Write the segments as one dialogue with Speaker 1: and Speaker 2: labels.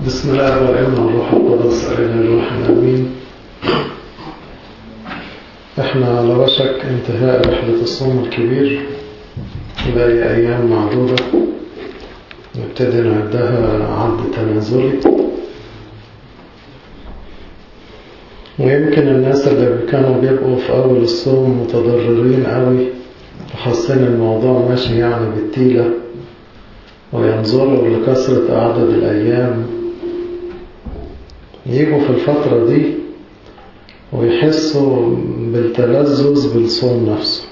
Speaker 1: بسم الله والابن والروح القدس أرنا الروح الأمين احنا على وشك انتهاء رحلة الصوم الكبير باقي أيام معدودة نبتدي نعدها عد تنازلي ويمكن الناس اللي كانوا بيبقوا في أول الصوم متضررين قوي وحاسين الموضوع ماشي يعني بالتيلة وينظروا لكثرة عدد الأيام يجوا في الفترة دي ويحسوا بالتلذذ بالصوم نفسه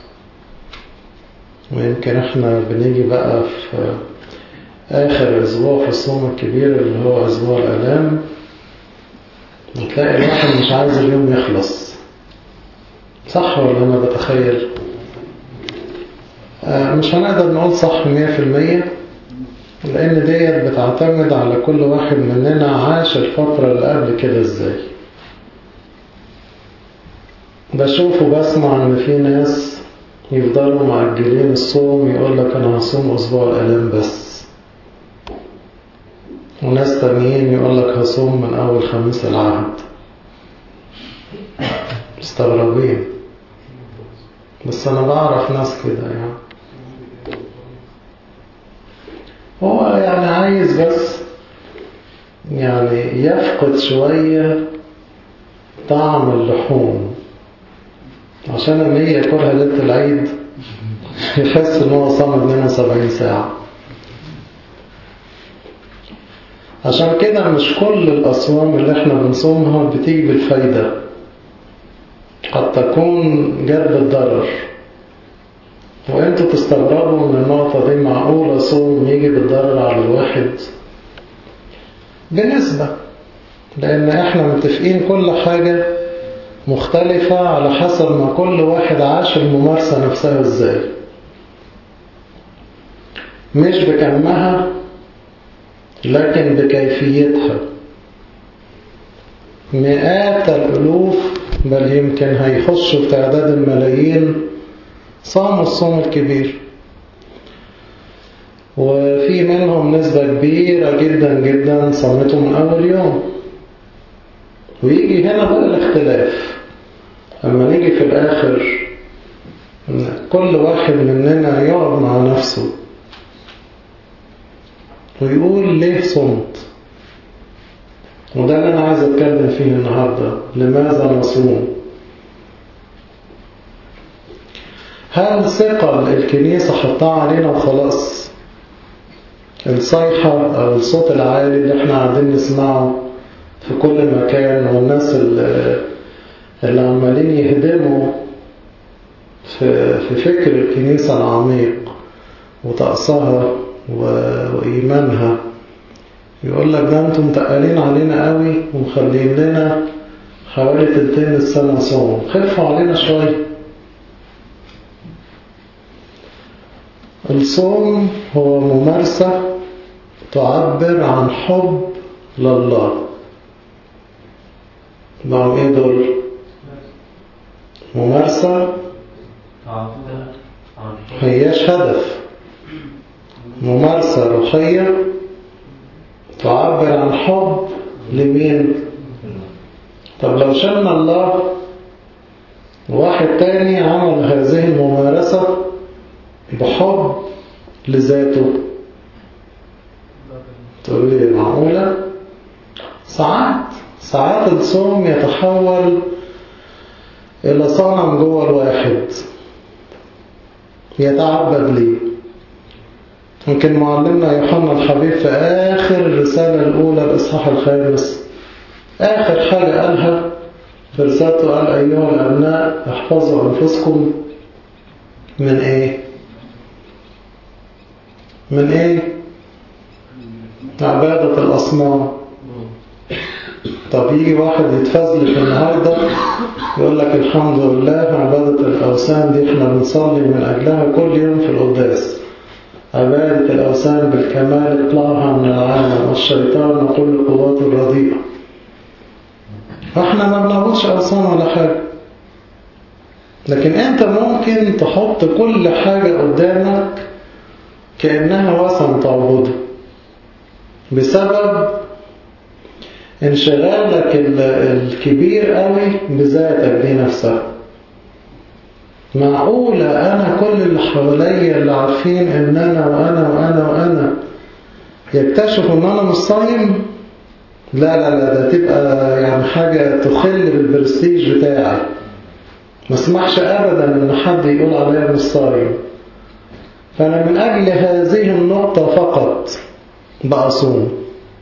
Speaker 1: ويمكن احنا بنيجي بقى في آخر أسبوع في الصوم الكبير اللي هو أسبوع الآلام وتلاقي الواحد مش عايز اليوم يخلص صح ولا أنا بتخيل آه مش هنقدر نقول صح مية في المية لأن ديت بتعتمد على كل واحد مننا عاش الفترة اللي قبل كده ازاي بشوف وبسمع ان في ناس يفضلوا مأجلين الصوم يقول لك انا هصوم اسبوع الالام بس وناس تانيين يقول لك هصوم من اول خميس العهد مستغربين بس انا بعرف ناس كده يعني هو يعني عايز بس يعني يفقد شوية طعم اللحوم عشان لما يجي ياكلها ليلة العيد يحس ان هو صام 72 ساعة عشان كده مش كل الأصوام اللي احنا بنصومها بتيجي بالفايدة قد تكون جد بالضرر وانتوا تستغربوا من النقطة دي معقولة صوم يجي بالضرر على الواحد بنسبة لأن احنا متفقين كل حاجة مختلفة على حسب ما كل واحد عاش الممارسة نفسها ازاي مش بكمها لكن بكيفيتها مئات الألوف بل يمكن هيخشوا في تعداد الملايين صاموا الصوم الكبير وفي منهم نسبة كبيرة جدا جدا صامته من أول يوم ويجي هنا بقى الاختلاف أما نيجي في الآخر كل واحد مننا يقعد مع نفسه ويقول ليه صمت وده اللي أنا عايز أتكلم فيه النهاردة لماذا نصوم هل ثقل الكنيسة حطها علينا وخلاص الصيحة أو الصوت العالي اللي احنا قاعدين نسمعه في كل مكان والناس اللي, اللي عمالين يهدموا في, في فكر الكنيسة العميق وطقسها وإيمانها يقول لك ده انتم متقلين علينا قوي ومخلين لنا حوالي تلتين السنة صوم خفوا علينا شوية الصوم هو ممارسة تعبر عن حب لله نعم ايه دول ممارسة هياش هدف ممارسة روحية تعبر عن حب لمين طب لو شلنا الله واحد تاني عمل هذه الممارسة بحب لذاته تقول لي معقولة ساعات ساعات الصوم يتحول إلى صنم جوه الواحد يتعبد ليه يمكن معلمنا يوحنا الحبيب في آخر الرسالة الأولى الإصحاح الخامس آخر حاجة قالها في رسالته قال أيها الأبناء احفظوا أنفسكم من إيه؟ من إيه؟ عبادة الأصنام طب يجي واحد يتفزلك النهاردة يقول لك الحمد لله عبادة الأوثان دي احنا بنصلي من أجلها كل يوم في القداس عبادة الأوثان بالكمال اطلعها من العالم والشيطان وكل قواته الرديئة فاحنا ما بنعبدش أوثان ولا حاجة لكن انت ممكن تحط كل حاجة قدامك كأنها وثن تعبده بسبب انشغالك الكبير قوي بذاتك دي نفسها معقولة أنا كل اللي حواليا اللي عارفين إن أنا وأنا وأنا وأنا يكتشفوا إن أنا مش صايم لا لا لا ده تبقى يعني حاجة تخل بالبرستيج بتاعي ما اسمحش أبدا إن حد يقول عليا مش صايم فأنا من أجل هذه النقطة فقط بأصوم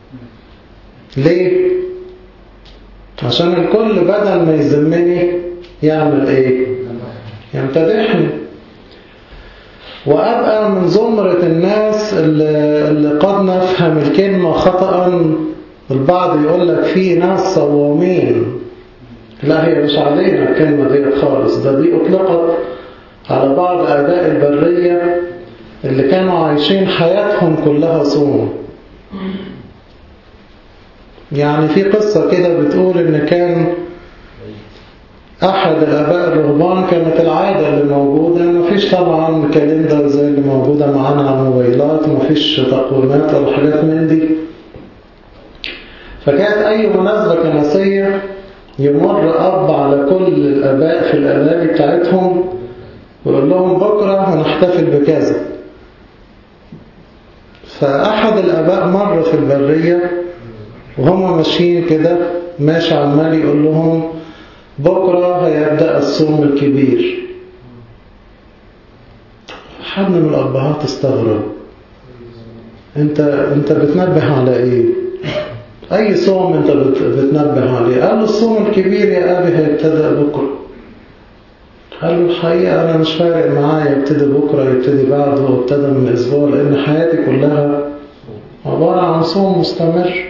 Speaker 1: ليه؟ عشان الكل بدل ما يذمني يعمل ايه؟ يمتدحني وأبقى من زمرة الناس اللي, اللي قد نفهم الكلمة خطأ البعض يقول لك في ناس صوامين لا هي مش علينا الكلمة دي خالص ده دي أطلقت على بعض أعداء البرية اللي كانوا عايشين حياتهم كلها صوم يعني في قصة كده بتقول إن كان أحد الآباء الرهبان كانت العادة اللي موجودة مفيش طبعا كالندر زي اللي موجودة معانا على الموبايلات مفيش تقويمات ولا حاجات من دي فكانت أي مناسبة كنسية يمر أب على كل الآباء في الأباء بتاعتهم ويقول لهم بكرة هنحتفل بكذا فأحد الآباء مر في البرية وهم ماشيين كده ماشي عمال يقول لهم بكرة هيبدأ الصوم الكبير حد من الأبهات استغرب انت انت بتنبه على ايه اي صوم انت بتنبه عليه قال له الصوم الكبير يا ابي هيبتدأ بكرة قال له الحقيقة انا مش فارق معايا يبتدي بكرة يبتدي بعده وابتدى من اسبوع لان حياتي كلها عبارة عن صوم مستمر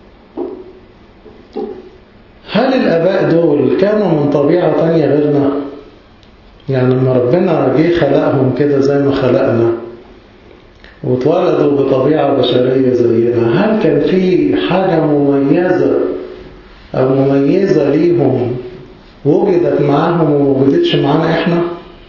Speaker 1: هل الآباء دول كانوا من طبيعة تانية غيرنا؟ يعني لما ربنا جه خلقهم كده زي ما خلقنا واتولدوا بطبيعة بشرية زينا هل كان في حاجة مميزة أو مميزة ليهم وجدت معاهم ووجدتش معانا إحنا؟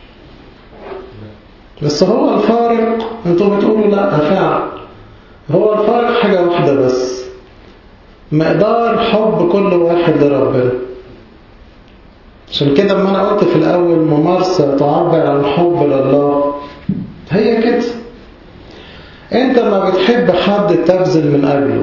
Speaker 1: بس هو الفارق انتوا بتقولوا لا فعلا هو الفارق حاجة واحدة بس مقدار حب كل واحد لربنا عشان كده لما انا قلت في الاول ممارسة تعبر عن حب لله هي كده انت ما بتحب حد تبذل من اجله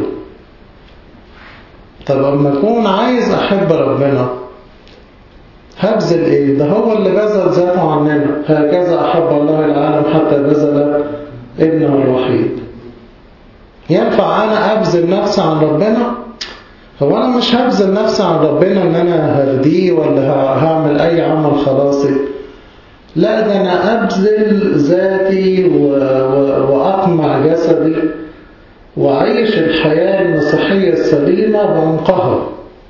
Speaker 1: طب اما اكون عايز احب ربنا هبذل ايه ده هو اللي بذل ذاته عننا هكذا احب الله العالم حتى بذل ابنه الوحيد ينفع انا ابذل نفسي عن ربنا هو أنا مش هبذل نفسي عن ربنا إن أنا ههديه ولا هعمل أي عمل خلاصي لا ده أنا أبذل ذاتي و... و... وأقمع جسدي وأعيش الحياة المسيحية السليمة بعمقها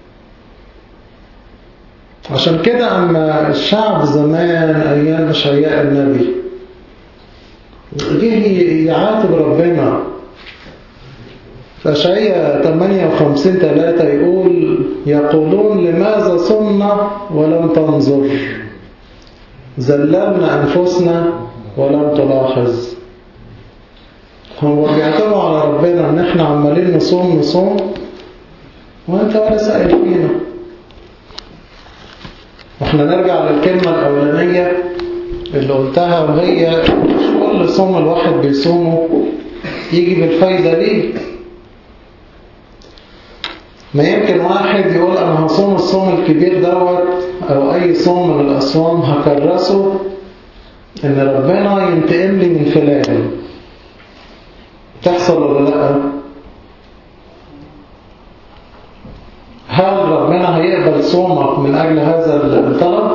Speaker 1: عشان كده أما الشعب زمان أيام أشعياء النبي جه يعاتب ربنا فأشعية 58 3 يقول يقولون لماذا صمنا ولم تنظر زللنا أنفسنا ولم تلاحظ هو بيعتبروا على ربنا ان احنا عمالين نصوم نصوم وانت ولا سائل فينا واحنا نرجع للكلمة الأولانية اللي قلتها وهي مش كل صوم الواحد بيصومه يجي بالفايدة ليه ما يمكن واحد يقول أنا هصوم الصوم الكبير دوت أو أي صوم من الأصوام هكرسه إن ربنا ينتقم لي من فلان تحصل ولا لا هل ربنا هيقبل صومك من أجل هذا الطلب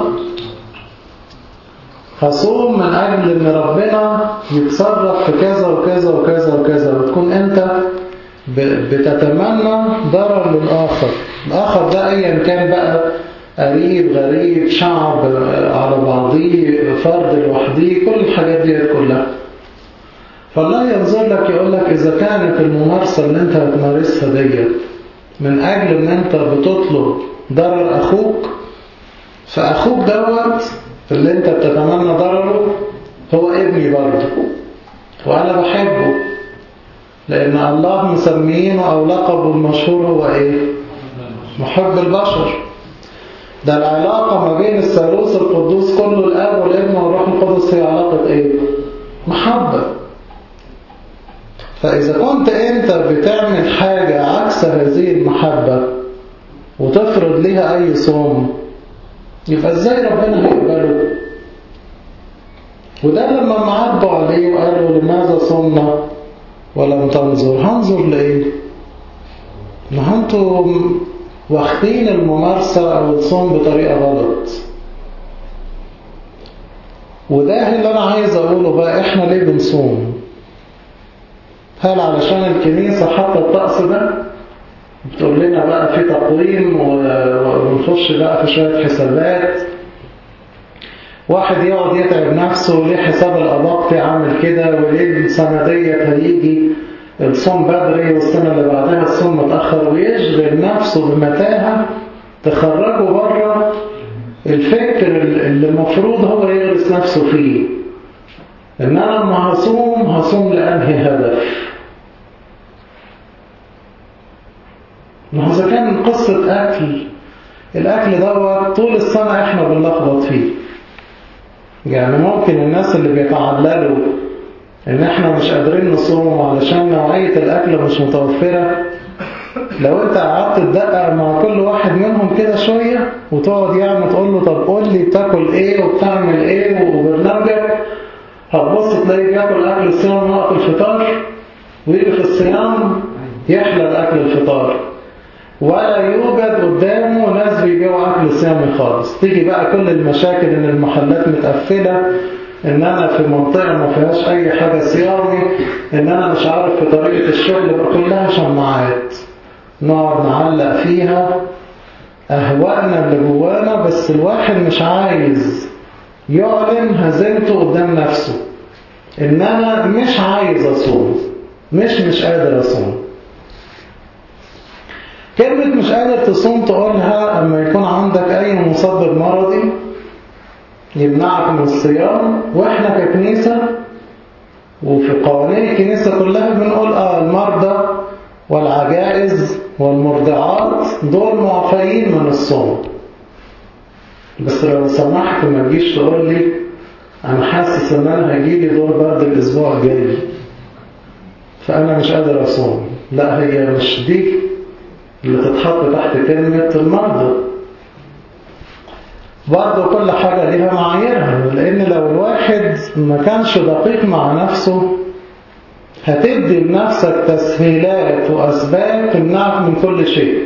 Speaker 1: هصوم من أجل إن ربنا يتصرف في كذا وكذا وكذا وكذا وتكون أنت بتتمنى ضرر للآخر الآخر ده أيا كان بقى قريب غريب شعب على بعضيه فرد لوحديه كل الحاجات دي كلها فالله ينظر لك يقول لك إذا كانت الممارسة اللي أنت هتمارسها ديت من أجل أن أنت بتطلب ضرر أخوك فأخوك دوت اللي أنت بتتمنى ضرره هو ابني برضه وأنا بحبه لأن الله مسمينه أو لقبه المشهور هو إيه؟ محب البشر ده العلاقة ما بين الثالوث القدوس كله الآب والابن والروح القدس هي علاقة ايه؟ محبة فإذا كنت أنت بتعمل حاجة عكس هذه المحبة وتفرض ليها أي صوم يبقى إزاي ربنا هيقبله؟ وده لما معبوا عليه وقالوا لماذا صمنا ولم تنظر هنظر لإيه؟ ما انتم واخدين الممارسة أو الصوم بطريقة غلط وده اللي أنا عايز أقوله بقى إحنا ليه بنصوم هل علشان الكنيسة حاطة الطقس ده بتقول لنا بقى في تقويم ونخش بقى في شوية حسابات واحد يقعد يتعب نفسه ليه حساب الأباقي عامل كده وليه السنة ديت هيجي الصوم بدري والسنة اللي بعدها الصوم متأخر ويشغل نفسه بمتاهة تخرجه بره الفكر اللي المفروض هو يغرس نفسه فيه ان انا لما هصوم هصوم لانهي هدف ما هو اذا كان قصة اكل الاكل دوت طول السنة احنا بنلخبط فيه يعني ممكن الناس اللي بيتعللوا ان احنا مش قادرين نصوم علشان نوعية الاكل مش متوفرة لو انت قعدت تدقق مع كل واحد منهم كده شوية وتقعد يعني تقول له طب قول لي بتاكل ايه وبتعمل ايه وبرنامجك هتبص تلاقيه بياكل اكل الصيام وقت الفطار ويجي في الصيام يحلى اكل الفطار ولا يوجد قدامه ناس بيبيعوا اكل صيامي خالص تيجي بقى كل المشاكل ان المحلات متقفله ان انا في منطقه ما فيهاش اي حاجه صيامي ان انا مش عارف في طريقه الشغل كلها شماعات نقعد نعلق فيها اهوائنا اللي جوانا بس الواحد مش عايز يعلن هزيمته قدام نفسه ان انا مش عايز اصوم مش مش قادر اصوم كلمة مش قادر تصوم تقولها اما يكون عندك اي مسبب مرضي يمنعك من الصيام واحنا ككنيسة وفي قوانين الكنيسة كلها بنقول اه المرضى والعجائز والمرضعات دول معفيين من الصوم بس لو سمحت ما تجيش تقول لي انا حاسس ان انا هيجي لي دور برد الاسبوع الجاي فانا مش قادر اصوم لا هي مش دي اللي تتحط تحت كلمة المرضى برضه كل حاجة ليها معاييرها لأن لو الواحد ما كانش دقيق مع نفسه هتدي لنفسك تسهيلات وأسباب تمنعك من كل شيء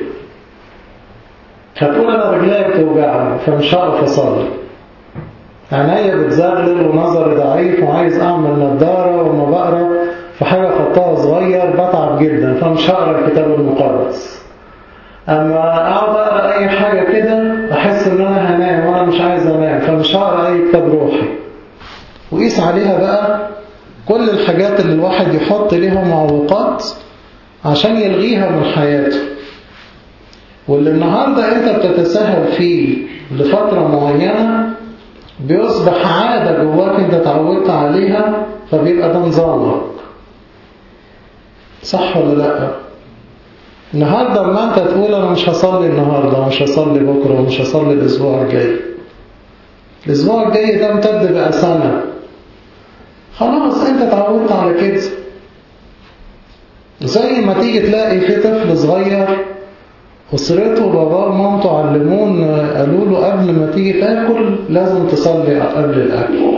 Speaker 1: هتقول أنا رجلي بتوجعني فمش هعرف أصلي عينيا بتزغلل ونظري ضعيف وعايز أعمل نظارة وما بقرا في حاجة خطها صغير بتعب جدا فمش هقرا الكتاب المقدس أما أقعد أقرأ أي حاجة كده أحس إن أنا هنام وأنا مش عايز أنام فمش هقرأ أي كتاب روحي وقيس عليها بقى كل الحاجات اللي الواحد يحط ليها معوقات عشان يلغيها من حياته واللي النهاردة أنت بتتساهل فيه لفترة معينة بيصبح عادة جواك أنت اتعودت عليها فبيبقى ده نظامك صح ولا لأ؟ النهاردة لما انت تقول انا مش هصلي النهاردة ومش هصلي بكرة ومش هصلي الاسبوع الجاي الاسبوع الجاي ده امتد بقى سنة خلاص انت اتعودت على كده زي ما تيجي تلاقي في طفل صغير أسرته باباه ومامته علمون قالوا له قبل ما تيجي تاكل لازم تصلي قبل الأكل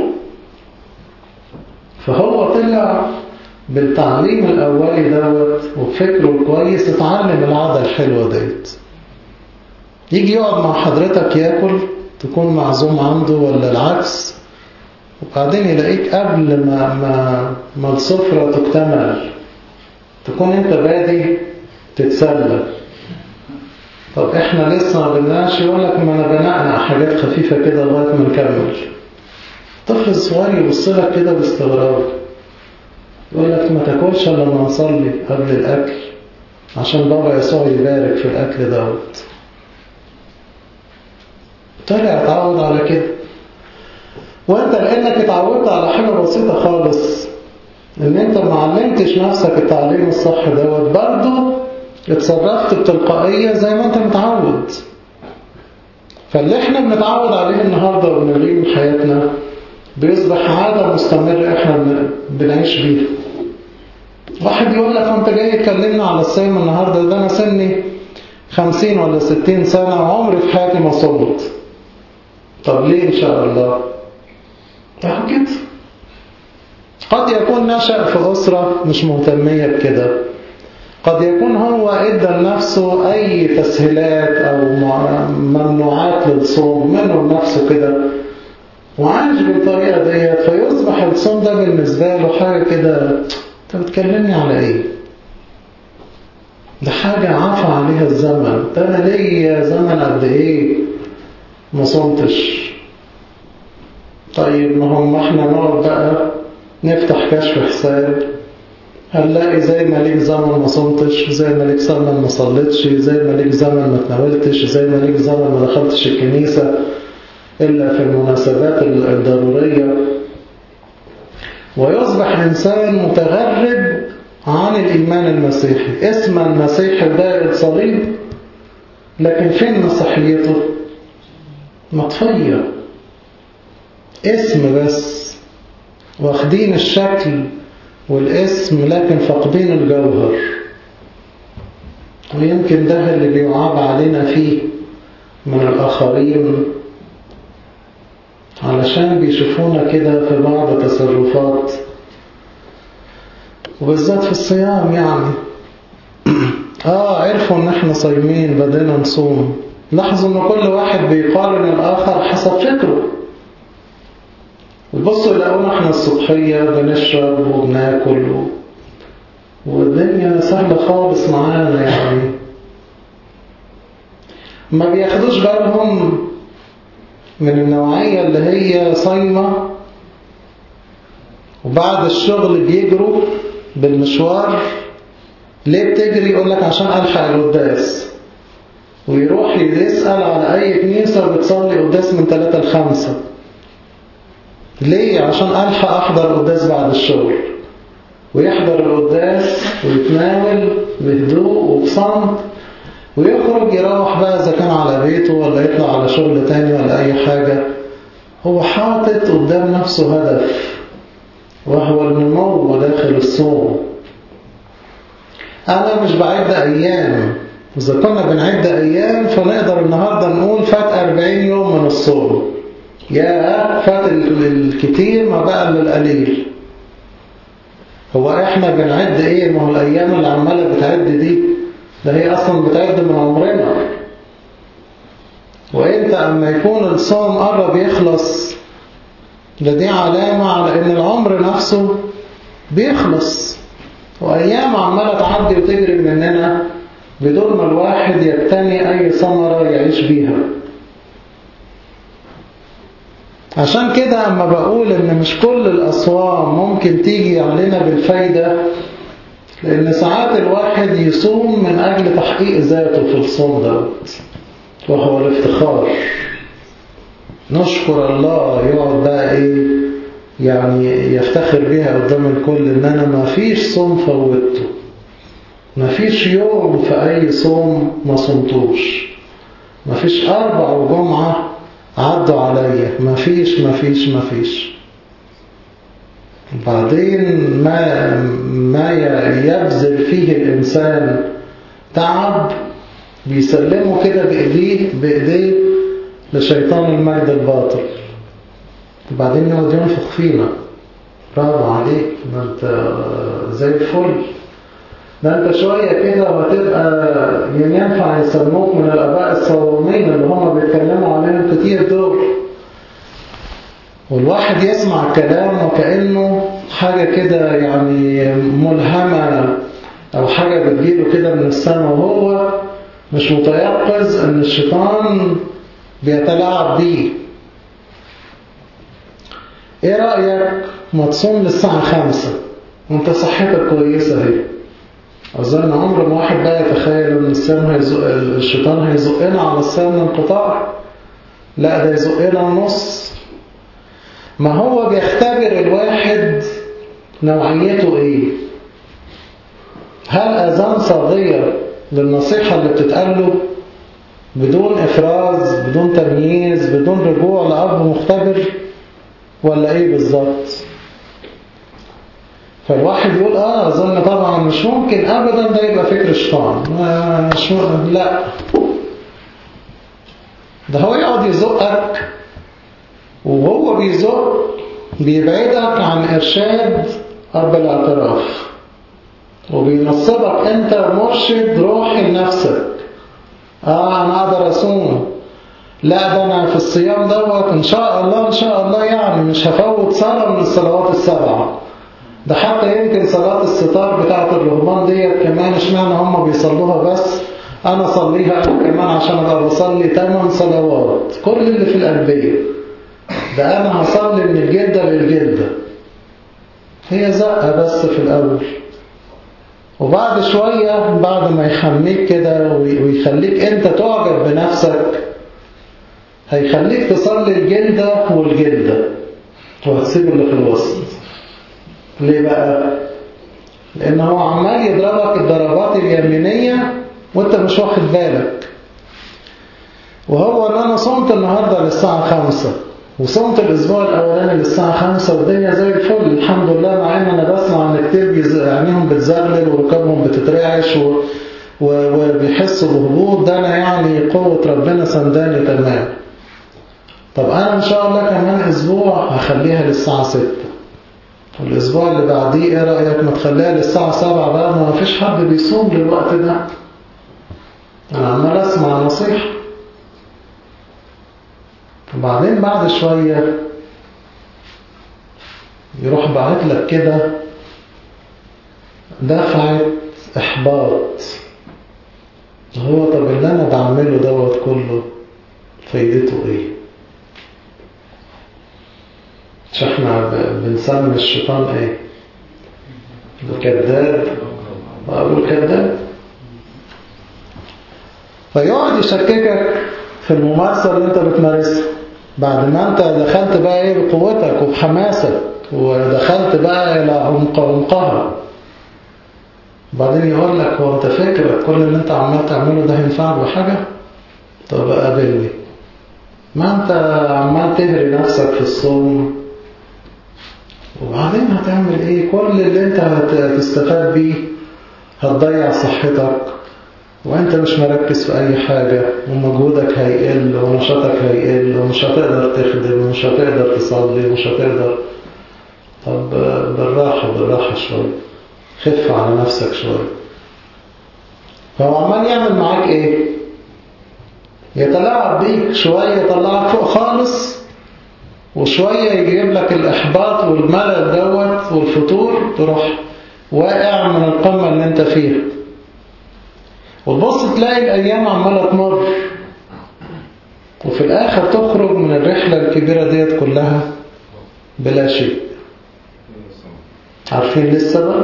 Speaker 1: فهو طلع بالتعليم الأولي دوت وبفكره الكويس اتعلم العادة الحلوة ديت يجي يقعد مع حضرتك ياكل تكون معزوم عنده ولا العكس وبعدين يلاقيك قبل ما, ما, ما السفرة تكتمل تكون انت بادي تتسلى طب احنا لسه ما بنناش يقول لك ما انا بنقنع حاجات خفيفة كده لغاية ما نكمل طفل صغير يبص لك كده باستغراب يقول لك ما تاكلش الا لما نصلي قبل الاكل عشان بابا يسوع يبارك في الاكل دوت طلع اتعود على كده وانت لانك اتعودت على حاجه بسيطه خالص ان انت ما علمتش نفسك التعليم الصح دوت برضه اتصرفت بتلقائية زي ما انت متعود فاللي احنا بنتعود عليه النهاردة وبنلغيه من حياتنا بيصبح عادة مستمرة احنا بنعيش بيها واحد يقول لك انت جاي تكلمنا على الصيام النهاردة ده انا سني خمسين ولا ستين سنة وعمري في حياتي ما صمت طب ليه ان شاء الله يعني كده قد يكون نشأ في أسرة مش مهتمية بكده قد يكون هو ادى لنفسه أي تسهيلات أو ممنوعات للصوم منه لنفسه كده وعايش بالطريقة ديت فيصبح الصوم ده بالنسبة له حاجة كده انت بتكلمني على ايه ده حاجة عفى عليها الزمن ده انا ليا زمن قد ايه ما صمتش طيب ما هم احنا نقعد بقى نفتح كشف حساب هنلاقي زي ما ليك زمن ما صمتش زي ما ليك زمن ما صليتش زي ما ليك زمن ما تناولتش زي ما ليك زمن ما دخلتش الكنيسة إلا في المناسبات الضرورية ويصبح إنسان متغرب عن الإيمان المسيحي اسم المسيحي دائرة صليب لكن فين مسيحيته مطفية اسم بس واخدين الشكل والاسم لكن فاقدين الجوهر ويمكن ده اللي بيعاب علينا فيه من الآخرين علشان بيشوفونا كده في بعض تصرفات وبالذات في الصيام يعني اه عرفوا ان احنا صايمين بدينا نصوم لاحظوا ان كل واحد بيقارن الاخر حسب فكره وبصوا يلاقونا احنا الصبحية بنشرب وبناكل و... والدنيا سهلة خالص معانا يعني ما بياخدوش بالهم من النوعية اللي هي صايمة وبعد الشغل بيجروا بالمشوار ليه بتجري يقول لك عشان ألحق القداس ويروح يسأل على أي كنيسة بتصلي قداس من 3 ل 5 ليه؟ عشان ألحق أحضر القداس بعد الشغل ويحضر القداس ويتناول بهدوء وبصمت ويخرج يروح بقى إذا كان على بيته ولا يطلع على شغل تاني ولا أي حاجة هو حاطط قدام نفسه هدف وهو النمو داخل الصوم أنا مش بعد أيام إذا كنا بنعد أيام فنقدر النهاردة نقول فات 40 يوم من الصوم يا فات الكتير ما بقى للقليل هو احنا بنعد ايه ما هو الايام اللي عماله بتعد دي ده هي اصلا بتعد من عمرنا وانت اما يكون الصوم قرب يخلص ده دي علامة على ان العمر نفسه بيخلص وايام عمالة تعدي وتجري مننا بدون ما الواحد يبتني اي ثمرة يعيش بيها عشان كده اما بقول ان مش كل الاصوام ممكن تيجي علينا بالفايدة لان ساعات الواحد يصوم من اجل تحقيق ذاته في الصوم دوت وهو الافتخار نشكر الله يقعد بقى ايه يعني يفتخر بيها قدام الكل ان انا ما فيش صوم فوتته ما فيش يوم في اي صوم ما صمتوش ما فيش اربع وجمعة عدوا عليا ما فيش ما فيش ما فيش بعدين ما ما يبذل فيه الإنسان تعب بيسلمه كده بإيديه بإيديه لشيطان المجد الباطل وبعدين يقعد ينفخ فينا برافو عليك ما انت زي الفل ده انت شوية كده وهتبقى ينفع يسموك من الآباء الصوامين اللي هم بيتكلموا عليهم كتير دول والواحد يسمع الكلام وكأنه حاجة كده يعني ملهمة أو حاجة بتجيله كده من السماء وهو مش متيقظ أن الشيطان بيتلاعب بيه ايه رأيك ما تصوم للساعة خمسة وانت صحتك كويسة اهي أظن عمر ما واحد بقى يتخيل أن السام هيزق الشيطان هيزقنا على السام انقطاع لا ده يزقنا النص ما هو بيختبر الواحد نوعيته ايه هل أذان صغير للنصيحة اللي بتتقال له بدون إفراز بدون تمييز بدون رجوع لأب مختبر ولا إيه بالظبط فالواحد يقول آه أظن طبعا مش ممكن أبدا ده يبقى فكر شيطان مش م... لا ده هو يقعد يزقك وهو بيزق بيبعدك عن إرشاد أب الاعتراف وبينصبك أنت مرشد روحي لنفسك آه أنا أقدر أصوم لا ده أنا في الصيام دوت إن شاء الله إن شاء الله يعني مش هفوت صلاة من الصلوات السبعة ده حتى يمكن صلاة الستار بتاعة الرهبان ديت كمان اشمعنى هم بيصلوها بس أنا أصليها أنا كمان عشان أبقى بصلي 8 صلوات كل اللي في الأنبياء ده أنا هصلي من الجلدة للجلدة هي زقة بس في الأول وبعد شوية بعد ما يحميك كده ويخليك أنت تعجب بنفسك هيخليك تصلي الجلدة والجلدة وهتسيب اللي في الوسط ليه بقى؟ لأن هو عمال يضربك الضربات اليمينية وانت مش واخد بالك وهو ان انا صمت النهاردة للساعة خمسة وصمت الاسبوع الاولاني للساعة خمسة والدنيا زي الفل الحمد لله مع ان انا بسمع ان كتير عينيهم بتزغلل وركابهم بتترعش و... و... وبيحسوا بهبوط ده انا يعني قوة ربنا سنداني تمام طب انا ان شاء الله كمان اسبوع هخليها للساعة ستة والاسبوع اللي بعديه ايه رأيك ما تخليها للساعة سبعة بقى ما فيش حد بيصوم للوقت ده أنا عمال أسمع نصيحة وبعدين بعد شوية يروح باعت لك كده دفعة إحباط هو طب اللي أنا بعمله دوت كله فايدته إيه؟ مش احنا بنسمي الشيطان إيه؟ الكذاب أقول كذاب فيقعد يشككك في الممارسة اللي انت بتمارسها بعد ما انت دخلت بقى ايه بقوتك وبحماسك ودخلت بقى الى عمق عمقها بعدين يقول لك هو انت فاكر كل اللي انت عمال تعمله ده هينفعك بحاجة طب قابلني ما انت عمال تهري نفسك في الصوم وبعدين هتعمل ايه كل اللي انت هتستفاد بيه هتضيع صحتك وانت مش مركز في اي حاجة ومجهودك هيقل ونشاطك هيقل ومش هتقدر تخدم ومش هتقدر تصلي ومش هتقدر طب بالراحة بالراحة شوية خف على نفسك شوية فهو عمال يعمل معاك ايه يتلاعب بيك شوية يطلعك فوق خالص وشوية يجيب لك الإحباط والملل دوت والفتور تروح واقع من القمة اللي انت فيها وتبص تلاقي الأيام عمالة تمر وفي الآخر تخرج من الرحلة الكبيرة ديت كلها بلا شيء عارفين ليه السبب؟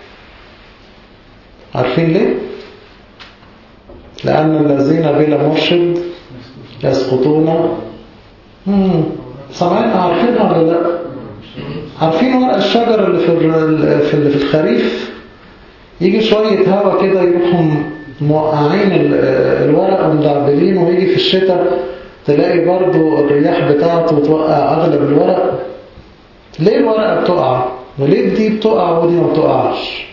Speaker 1: عارفين ليه؟ لأن الذين بلا مرشد يسقطون سامعين عارفينها ولا لا؟ عارفين ورق الشجر اللي في في في الخريف يجي شوية هوا كده يروحوا موقعين الورق ومدعبلين ويجي في الشتاء تلاقي برضو الرياح بتاعته توقع أغلب الورق ليه الورقة بتقع وليه دي بتقع ودي ما بتقعش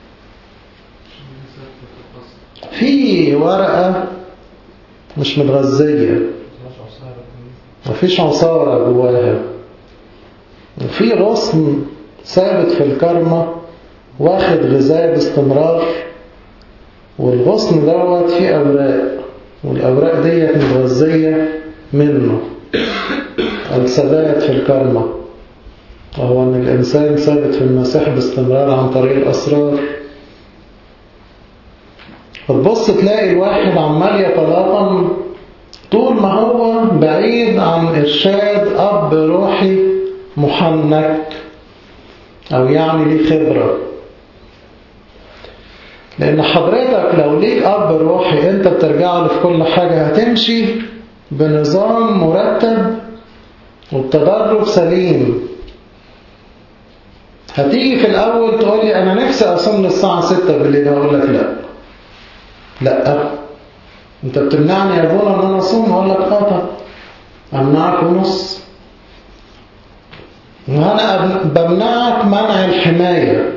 Speaker 1: في ورقة مش متغذية مفيش عصارة جواها وفي غصن ثابت في الكرمة واخد غذاء باستمرار والغصن دوت فيه أوراق والأوراق ديت متغذية منه الثبات في الكرمة وهو أن الإنسان ثابت في المسيح باستمرار عن طريق الأسرار فتبص تلاقي الواحد عمال يتلاطم طول ما هو بعيد عن إرشاد أب روحي محنك أو يعني ليه خبرة لأن حضرتك لو ليك أب روحي أنت بترجع له في كل حاجة هتمشي بنظام مرتب وبتدرب سليم هتيجي في الأول تقول لي أنا نفسي أصلي الساعة 6 بالليل هقول لك لا لا انت بتمنعني يا ابونا ان انا اصوم اقول لك اه طب امنعك ونص وانا بمنعك منع الحماية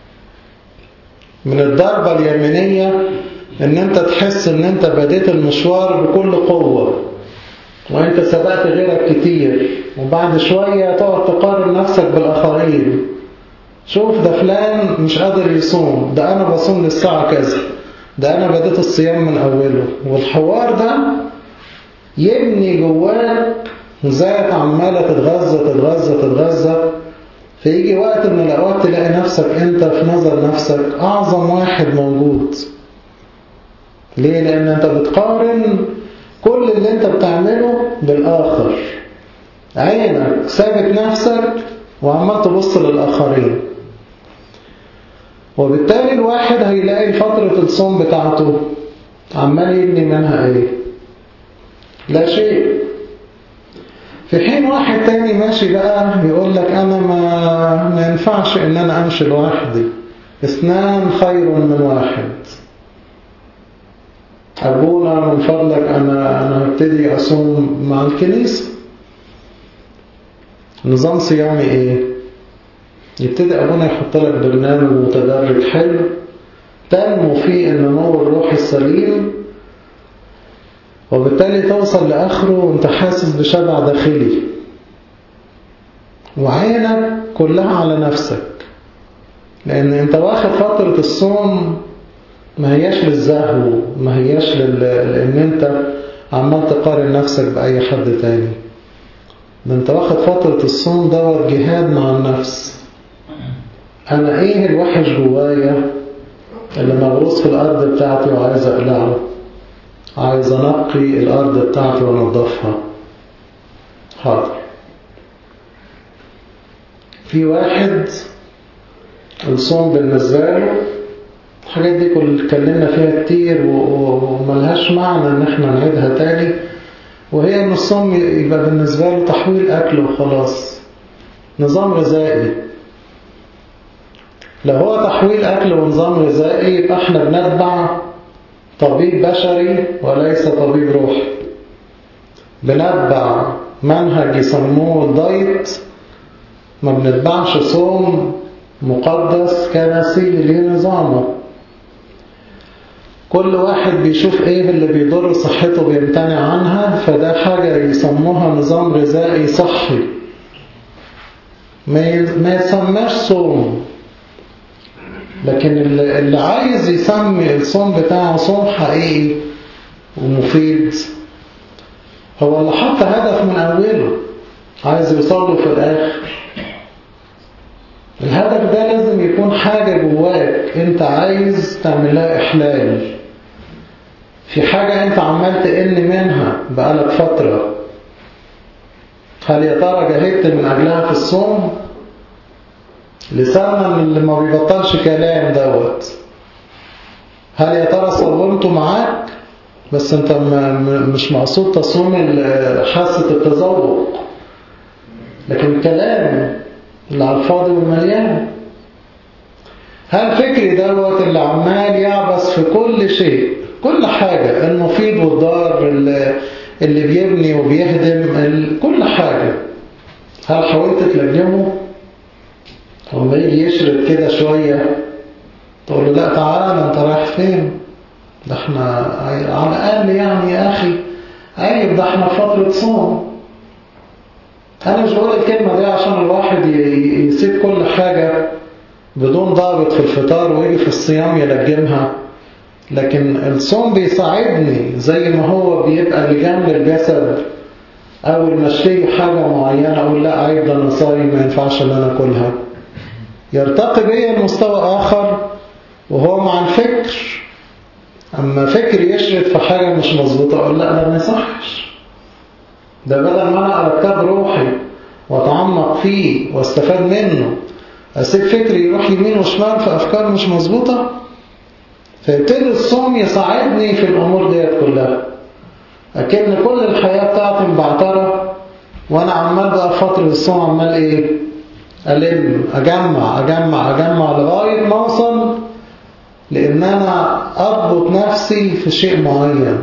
Speaker 1: من الضربة اليمينية ان انت تحس ان انت بديت المشوار بكل قوة وانت سبقت غيرك كتير وبعد شوية تقعد تقارن نفسك بالاخرين شوف ده فلان مش قادر يصوم ده انا بصوم للساعة كذا ده انا بديت الصيام من اوله والحوار ده يبني جواك ذات عمالة تتغذى تتغذى تتغذى فيجي وقت من الأوقات تلاقي نفسك أنت في نظر نفسك أعظم واحد موجود ليه؟ لأن أنت بتقارن كل اللي أنت بتعمله بالآخر عينك ثابت نفسك وعمال تبص للآخرين وبالتالي الواحد هيلاقي فترة الصوم بتاعته عمال يبني منها ايه لا شيء في حين واحد تاني ماشي بقى يقول لك انا ما, ما ينفعش ان انا امشي لوحدي اثنان خير من واحد ابونا من فضلك انا انا هبتدي اصوم مع الكنيسة نظام صيامي ايه يبتدي ابونا يحط لك برنامج متدرج حلو تنمو فيه النمو الروحي السليم وبالتالي توصل لآخره وانت حاسس بشبع داخلي وعينك كلها على نفسك لأن انت واخد فترة الصوم ما هياش للزهو ما هياش لل... لأن انت عمال تقارن نفسك بأي حد تاني ده انت واخد فترة الصوم دوت جهاد مع النفس أنا إيه الوحش جوايا اللي مغروس في الأرض بتاعتي وعايز أقلعه عايز أنقي الأرض بتاعتي وأنضفها حاضر في واحد الصوم بالنسبة له الحاجات دي كل اتكلمنا فيها كتير وملهاش معنى ان احنا نعيدها تاني وهي ان الصوم يبقى بالنسبة له تحويل اكل وخلاص نظام غذائي لو هو تحويل أكل ونظام غذائي يبقى احنا بنتبع طبيب بشري وليس طبيب روحي بنتبع منهج يسموه الدايت ما بنتبعش صوم مقدس كنسي ليه نظامه كل واحد بيشوف ايه اللي بيضر صحته بيمتنع عنها فده حاجة يسموها نظام غذائي صحي ما يسماش صوم لكن اللي عايز يسمي الصوم بتاعه صوم حقيقي ومفيد هو اللي حط هدف من أوله عايز يوصله في الآخر الهدف ده لازم يكون حاجة جواك انت عايز تعملها إحلال في حاجة انت عمال تقل منها بقالك فترة هل يا ترى جاهدت من أجلها في الصوم لساننا اللي ما بيبطلش كلام دوت هل يا ترى صومته معاك بس انت مش مقصود تصوم حاسة التذوق لكن الكلام اللي على الفاضي والمليان هل فكري دوت اللي عمال يعبس في كل شيء كل حاجة المفيد والضار اللي, اللي بيبني وبيهدم كل حاجة هل حاولت تلجمه لما يجي يشرب كده شوية تقول له لا تعالى انت رايح فين ده احنا على الأقل يعني يا أخي عيب ده احنا في فترة صوم أنا مش بقول الكلمة دي عشان الواحد يسيب كل حاجة بدون ضابط في الفطار ويجي في الصيام يلجمها لكن الصوم بيساعدني زي ما هو بيبقى لجنب الجسد أول ما اشتري حاجة معينة أقول لا عيب ده أنا صايم ما ينفعش إن أنا أكلها يرتقي بيا لمستوى آخر وهو مع الفكر أما فكر يشرد في حاجة مش مظبوطة أقول لا ده ما يصحش ده بدل ما أنا أركب روحي وأتعمق فيه واستفاد منه أسيب فكري يروح يمين وشمال في أفكار مش مظبوطة فيبتدي الصوم يساعدني في الأمور ديت كلها أكن كل الحياة بتاعتي مبعترة وأنا عمال بقى فترة الصوم عمال إيه ألم أجمع أجمع أجمع لغاية ما أوصل لان انا اربط نفسي في شيء معين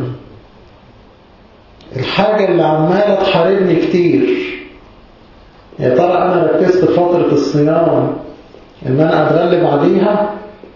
Speaker 1: الحاجة اللي عمالة تحاربني كتير يا ترى انا ركزت في فترة الصيام ان انا اتغلب عليها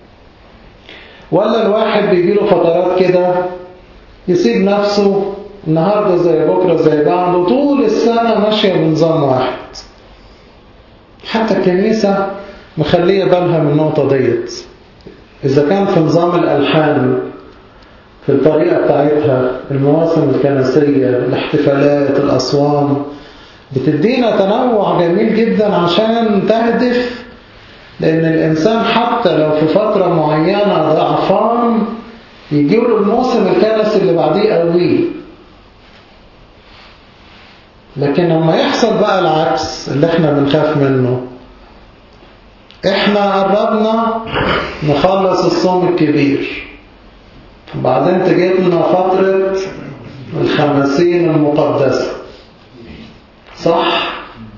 Speaker 1: ولا الواحد بيجيله فترات كده يسيب نفسه النهاردة زي بكرة زي بعد وطول السنة ماشية بنظام واحد حتى الكنيسة مخلية بالها من النقطة ديت إذا كان في نظام الألحان في الطريقة بتاعتها المواسم الكنسية الاحتفالات الأصوام بتدينا تنوع جميل جدا عشان تهدف لأن الإنسان حتى لو في فترة معينة ضعفان يجيله الموسم الكنسي اللي بعديه قوي لكن لما يحصل بقى العكس اللي احنا بنخاف منه احنا قربنا نخلص الصوم الكبير وبعدين تجيب لنا فترة الخمسين المقدسة صح؟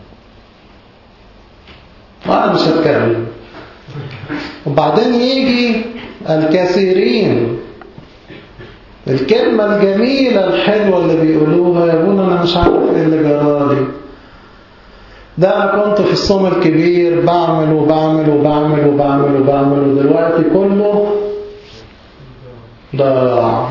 Speaker 1: وأنا مش هتكلم وبعدين يجي الكثيرين الكلمة الجميلة الحلوة اللي بيقولوها يا ابونا أنا مش عارف إيه اللي جرالي ده أنا كنت في الصوم الكبير بعمل وبعمل وبعمل وبعمل وبعمل ودلوقتي كله ضاع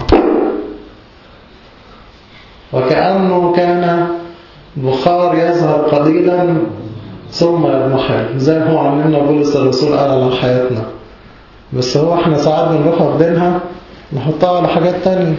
Speaker 1: وكأنه كان بخار يظهر قليلا ثم يضمحل زي ما هو علمنا بولس الرسول قال على حياتنا بس هو احنا ساعات بنروح واخدينها نحطها على حاجات تانية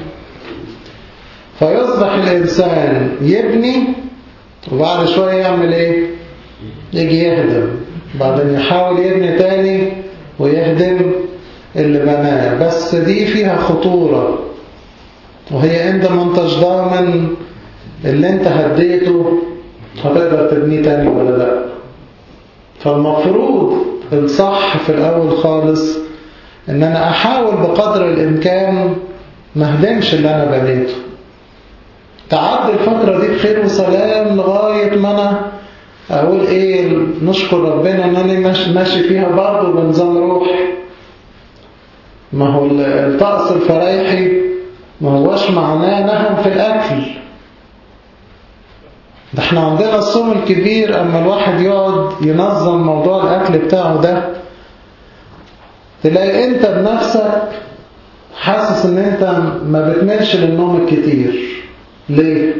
Speaker 1: فيصبح الإنسان يبني وبعد شوية يعمل ايه يجي يهدم بعدين يحاول يبني تاني ويهدم اللي بناه بس دي فيها خطورة وهي انت ما انتش ضامن اللي انت هديته هتقدر تبنيه تاني ولا لا فالمفروض الصح في الاول خالص ان انا احاول بقدر الامكان ما هدمش اللي انا بنيته تعدي الفترة دي بخير وسلام لغاية ما انا اقول ايه نشكر ربنا ان انا ماشي فيها برضه بنظام روحي ما هو الطقس الفرايحي ما هوش معناه نهم في الاكل ده احنا عندنا الصوم الكبير اما الواحد يقعد ينظم موضوع الاكل بتاعه ده تلاقي انت بنفسك حاسس ان انت ما بتملش للنوم الكتير ليه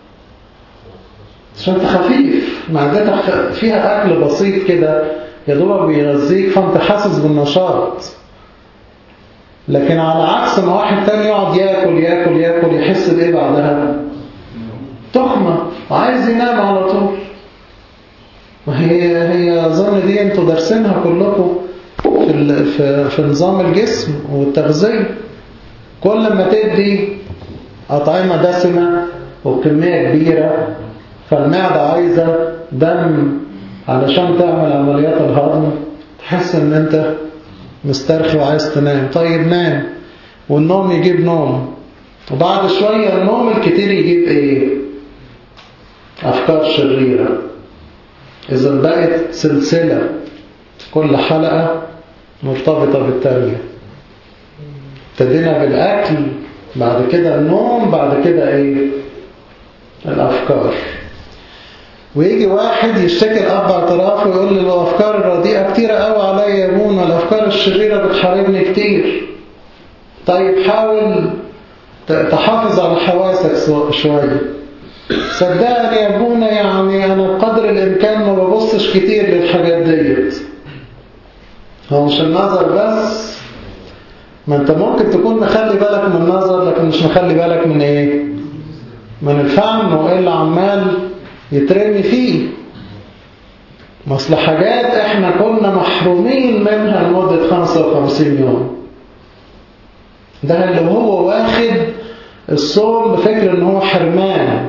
Speaker 1: عشان انت خفيف معدتك فيها اكل بسيط كده يا دوبك بيغذيك فانت حاسس بالنشاط لكن على عكس ما واحد تاني يقعد ياكل ياكل ياكل يحس بايه بعدها تخمة وعايز ينام على طول وهي هي اظن دي انتوا دارسينها كلكم في في في نظام الجسم والتغذية كل ما تدي أطعمة دسمة وبكمية كبيرة فالمعدة عايزة دم علشان تعمل عمليات الهضم تحس ان انت مسترخي وعايز تنام طيب نام والنوم يجيب نوم وبعد شوية النوم الكتير يجيب ايه افكار شريرة اذا بقت سلسلة كل حلقة مرتبطة بالتانية ابتدينا بالأكل بعد كده النوم بعد كده ايه الأفكار ويجي واحد يشتكي الأب اعتراف ويقول لي الأفكار الرديئة كتيرة قوي عليا يا ابونا الأفكار الشريرة بتحاربني كتير طيب حاول تحافظ على حواسك شوية صدقني يا ابونا يعني أنا بقدر الإمكان ما ببصش كتير للحاجات ديت هو مش النظر بس ما انت ممكن تكون مخلي بالك من النظر لكن مش مخلي بالك من ايه من الفهم وايه اللي عمال يترمي فيه مثل حاجات احنا كنا محرومين منها لمدة 55 يوم ده اللي هو واخد الصوم بفكر ان هو حرمان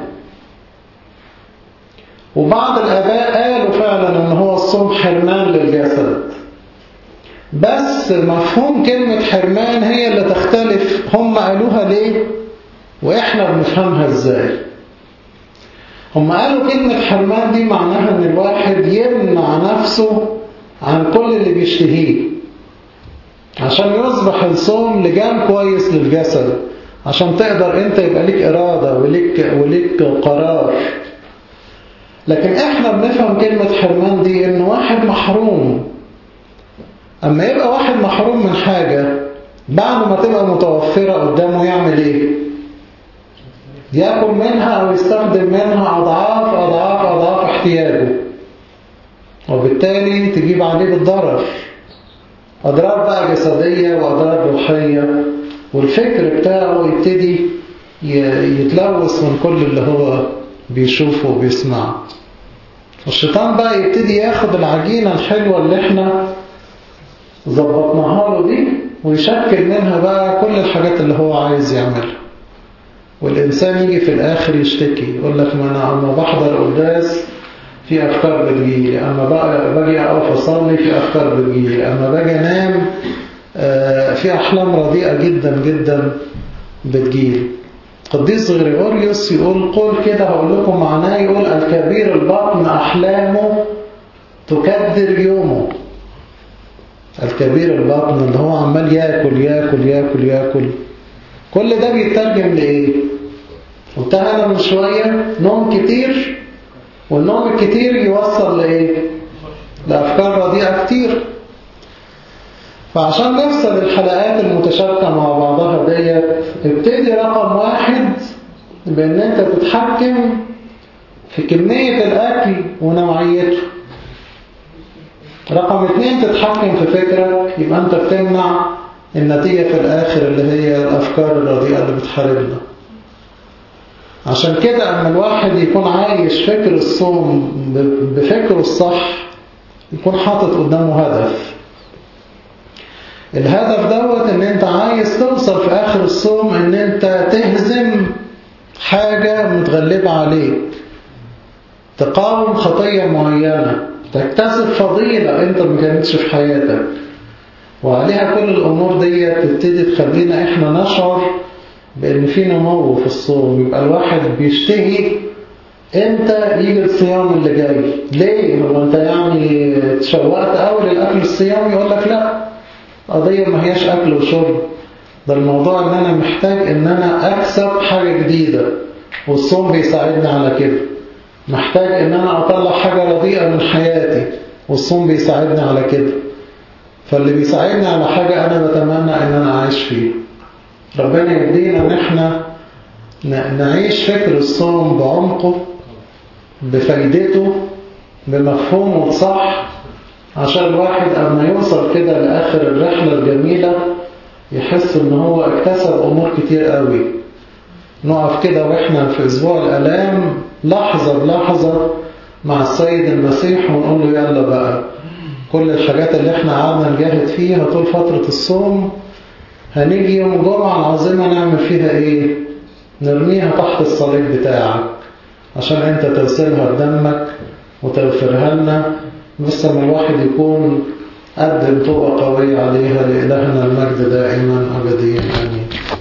Speaker 1: وبعض الاباء قالوا فعلا ان هو الصوم حرمان للجسد بس مفهوم كلمة حرمان هي اللي تختلف هم قالوها ليه وإحنا بنفهمها إزاي هم قالوا كلمة حرمان دي معناها أن الواحد يمنع نفسه عن كل اللي بيشتهيه عشان يصبح الصوم لجام كويس للجسد عشان تقدر انت يبقى ليك إرادة وليك, وليك قرار لكن احنا بنفهم كلمة حرمان دي ان واحد محروم اما يبقى واحد محروم من حاجة بعد ما تبقى متوفرة قدامه يعمل ايه يأكل منها او يستخدم منها اضعاف اضعاف اضعاف احتياجه وبالتالي تجيب عليه بالضرر أضرار بقى جسدية وأضرار روحية والفكر بتاعه يبتدي يتلوث من كل اللي هو بيشوفه وبيسمعه الشيطان بقى يبتدي ياخد العجينة الحلوة اللي احنا ظبطناها له دي ويشكل منها بقى كل الحاجات اللي هو عايز يعملها والإنسان يجي في الآخر يشتكي يقول لك ما أنا أما بحضر قداس في أفكار بتجيلي أما باجي أقف أصلي في أفكار بتجيلي أما باجي أنام في أحلام رديئة جدا جدا بتجيلي قديس غريغوريوس يقول قول كده هقول لكم معناه يقول الكبير البطن أحلامه تكدر يومه الكبير البطن اللي هو عمال ياكل ياكل ياكل ياكل كل ده بيترجم لإيه قلتها أنا من شوية نوم كتير والنوم الكتير يوصل لإيه لأفكار رديئة كتير فعشان نفصل الحلقات المتشابكة مع بعضها ديت ابتدي رقم واحد بأن أنت تتحكم في كمية الأكل ونوعيته رقم اتنين تتحكم في فكرك يبقى أنت بتمنع النتيجة في الآخر اللي هي الأفكار الرديئة اللي بتحاربنا عشان كده أما الواحد يكون عايش فكر الصوم بفكره الصح يكون حاطط قدامه هدف الهدف دوت ان انت عايز توصل في اخر الصوم ان انت تهزم حاجة متغلبة عليك تقاوم خطية معينة تكتسب فضيلة انت ما كانتش في حياتك وعليها كل الامور دي تبتدي تخلينا احنا نشعر بان في نمو في الصوم يبقى الواحد بيشتهي امتى يجي الصيام اللي جاي ليه هو انت يعني تشوقت قوي للاكل الصيام يقول لك لا قضية ما هياش أكل وشرب ده الموضوع ان انا محتاج ان انا اكسب حاجة جديدة والصوم بيساعدني على كده محتاج ان انا اطلع حاجة رديئة من حياتي والصوم بيساعدني على كده فاللي بيساعدني على حاجة انا بتمنى ان انا اعيش فيه ربنا يدينا ان احنا نعيش فكر الصوم بعمقه بفايدته بمفهومه الصح عشان الواحد أما يوصل كده لآخر الرحلة الجميلة يحس ان هو اكتسب أمور كتير قوي نقف كده وإحنا في أسبوع الألام لحظة بلحظة مع السيد المسيح ونقول له يلا بقى كل الحاجات اللي احنا قعدنا نجاهد فيها طول فترة الصوم هنيجي يوم الجمعة العظيمة نعمل فيها ايه نرميها تحت الصليب بتاعك عشان انت تغسلها بدمك وتغفرها لنا بس لما الواحد يكون قدم طوبة قوية عليها لإلهنا المجد دائما أبديا آمين